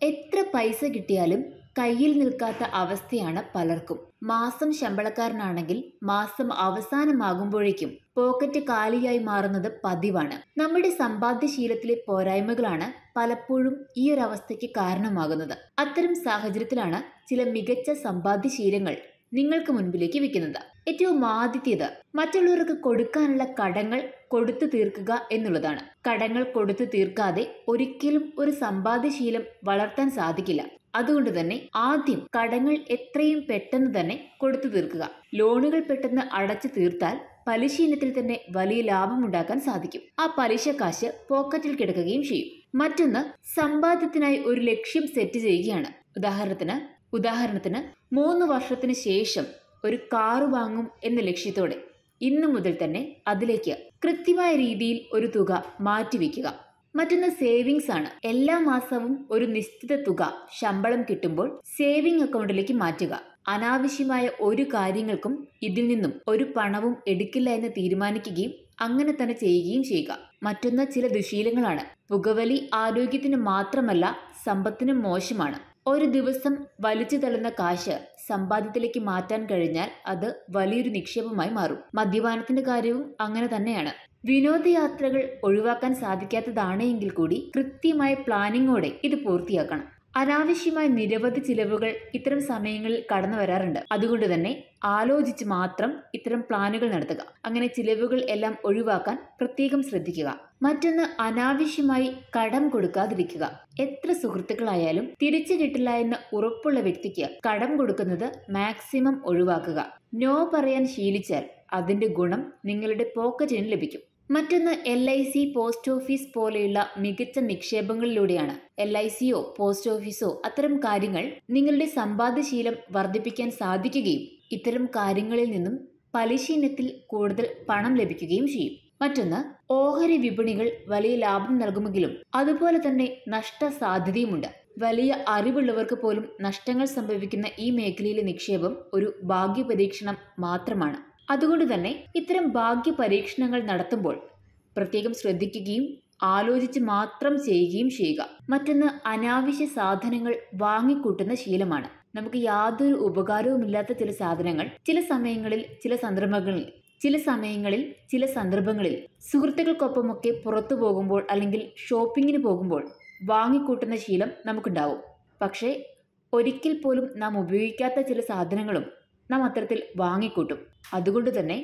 എത്ര പൈസ കിട്ടിയാലും കയ്യിൽ നിൽക്കാത്ത അവസ്ഥയാണ് പലർക്കും മാസം ശമ്പളക്കാരനാണെങ്കിൽ മാസം അവസാനമാകുമ്പോഴേക്കും പോക്കറ്റ് കാലിയായി മാറുന്നത് പതിവാണ് നമ്മുടെ സമ്പാദ്യശീലത്തിലെ പോരായ്മകളാണ് പലപ്പോഴും ഈ ഒരു അവസ്ഥയ്ക്ക് കാരണമാകുന്നത് അത്തരം സാഹചര്യത്തിലാണ് ചില മികച്ച സമ്പാദ്യശീലങ്ങൾ നിങ്ങൾക്ക് മുൻപിലേക്ക് വെക്കുന്നത് ഏറ്റവും ആദ്യത്തേത് മറ്റുള്ളവർക്ക് കൊടുക്കാനുള്ള കടങ്ങൾ കൊടുത്തു തീർക്കുക എന്നുള്ളതാണ് കടങ്ങൾ കൊടുത്തു തീർക്കാതെ ഒരിക്കലും ഒരു സമ്പാദ്യശീലം വളർത്താൻ സാധിക്കില്ല അതുകൊണ്ട് തന്നെ ആദ്യം കടങ്ങൾ എത്രയും പെട്ടെന്ന് തന്നെ കൊടുത്തു തീർക്കുക ലോണുകൾ പെട്ടെന്ന് അടച്ചു തീർത്താൽ പലിശ ഇനത്തിൽ തന്നെ വലിയ ലാഭമുണ്ടാക്കാൻ സാധിക്കും ആ പലിശ കാശ് പോക്കറ്റിൽ കിടക്കുകയും ചെയ്യും മറ്റൊന്ന് സമ്പാദ്യത്തിനായി ഒരു ലക്ഷ്യം സെറ്റ് ചെയ്യുകയാണ് ഉദാഹരണത്തിന് ഉദാഹരണത്തിന് മൂന്ന് വർഷത്തിന് ശേഷം ഒരു കാറ് വാങ്ങും എന്ന ലക്ഷ്യത്തോടെ ഇന്നു മുതൽ തന്നെ അതിലേക്ക് കൃത്യമായ രീതിയിൽ ഒരു തുക മാറ്റിവെക്കുക മറ്റൊന്ന് സേവിങ്സ് ആണ് എല്ലാ മാസവും ഒരു നിശ്ചിത തുക ശമ്പളം കിട്ടുമ്പോൾ സേവിംഗ് അക്കൗണ്ടിലേക്ക് മാറ്റുക അനാവശ്യമായ ഒരു കാര്യങ്ങൾക്കും ഇതിൽ നിന്നും ഒരു പണവും എടുക്കില്ല എന്ന് തീരുമാനിക്കുകയും അങ്ങനെ തന്നെ ചെയ്യുകയും ചെയ്യുക മറ്റൊന്ന് ചില ദുശീലങ്ങളാണ് പുകവലി ആരോഗ്യത്തിന് മാത്രമല്ല സമ്പത്തിനും മോശമാണ് ഒരു ദിവസം വലിച്ചു തള്ളുന്ന കാശ് സമ്പാദ്യത്തിലേക്ക് മാറ്റാൻ കഴിഞ്ഞാൽ അത് വലിയൊരു നിക്ഷേപമായി മാറും മദ്യപാനത്തിന്റെ കാര്യവും അങ്ങനെ തന്നെയാണ് വിനോദയാത്രകൾ ഒഴിവാക്കാൻ സാധിക്കാത്തതാണ് എങ്കിൽ കൂടി കൃത്യമായ പ്ലാനിങ്ങോടെ ഇത് പൂർത്തിയാക്കണം അനാവശ്യമായ നിരവധി ചിലവുകൾ ഇത്തരം സമയങ്ങളിൽ കടന്നു വരാറുണ്ട് അതുകൊണ്ട് തന്നെ ആലോചിച്ച് മാത്രം ഇത്തരം പ്ലാനുകൾ നടത്തുക അങ്ങനെ ചിലവുകൾ എല്ലാം ഒഴിവാക്കാൻ പ്രത്യേകം ശ്രദ്ധിക്കുക മറ്റൊന്ന് അനാവശ്യമായി കടം കൊടുക്കാതിരിക്കുക എത്ര സുഹൃത്തുക്കളായാലും തിരിച്ചു കിട്ടില്ല എന്ന് ഉറപ്പുള്ള വ്യക്തിക്ക് കടം കൊടുക്കുന്നത് മാക്സിമം ഒഴിവാക്കുക നോ പറയാൻ ശീലിച്ചാൽ അതിന്റെ ഗുണം നിങ്ങളുടെ പോക്കറ്റിന് ലഭിക്കും മറ്റൊന്ന് L I C post office പോലെയുള്ള മികച്ച നിക്ഷേപങ്ങളിലൂടെയാണ് എൽ ഐ സിയോ പോസ്റ്റ് ഓഫീസോ അത്തരം കാര്യങ്ങൾ നിങ്ങളുടെ സമ്പാദ്യശീലം വർദ്ധിപ്പിക്കാൻ സാധിക്കുകയും ഇത്തരം കാര്യങ്ങളിൽ നിന്നും പലിശ ഇനത്തിൽ കൂടുതൽ പണം ലഭിക്കുകയും ചെയ്യും മറ്റൊന്ന് ഓഹരി വിപണികൾ വലിയ ലാഭം നൽകുമെങ്കിലും അതുപോലെ തന്നെ നഷ്ട സാധ്യതയുമുണ്ട് വലിയ അറിവുള്ളവർക്ക് പോലും നഷ്ടങ്ങൾ സംഭവിക്കുന്ന ഈ മേഖലയിലെ നിക്ഷേപം ഒരു ഭാഗ്യപരീക്ഷണം മാത്രമാണ് അതുകൊണ്ട് തന്നെ ഇത്തരം ഭാഗ്യ പരീക്ഷണങ്ങൾ നടത്തുമ്പോൾ പ്രത്യേകം ശ്രദ്ധിക്കുകയും ആലോചിച്ച് മാത്രം ചെയ്യുകയും ചെയ്യുക മറ്റൊന്ന് അനാവശ്യ സാധനങ്ങൾ വാങ്ങിക്കൂട്ടുന്ന ശീലമാണ് നമുക്ക് യാതൊരു ഉപകാരവുമില്ലാത്ത ചില സാധനങ്ങൾ ചില സമയങ്ങളിൽ ചില സന്ദർഭങ്ങളിൽ ചില സമയങ്ങളിൽ ചില സന്ദർഭങ്ങളിൽ സുഹൃത്തുക്കൾക്കൊപ്പമൊക്കെ പുറത്തു പോകുമ്പോൾ അല്ലെങ്കിൽ ഷോപ്പിങ്ങിന് പോകുമ്പോൾ വാങ്ങിക്കൂട്ടുന്ന ശീലം നമുക്കുണ്ടാവും പക്ഷേ ഒരിക്കൽ പോലും നാം ഉപയോഗിക്കാത്ത ചില സാധനങ്ങളും നാം അത്തരത്തിൽ വാങ്ങിക്കൂട്ടും അതുകൊണ്ട് തന്നെ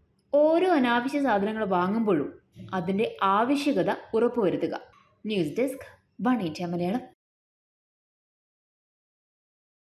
ഓരോ അനാവശ്യ സാധനങ്ങൾ വാങ്ങുമ്പോഴും അതിൻ്റെ ആവശ്യകത ഉറപ്പുവരുത്തുക ന്യൂസ് ഡെസ്ക് വൺ ഇന്ത്യ മലയാളം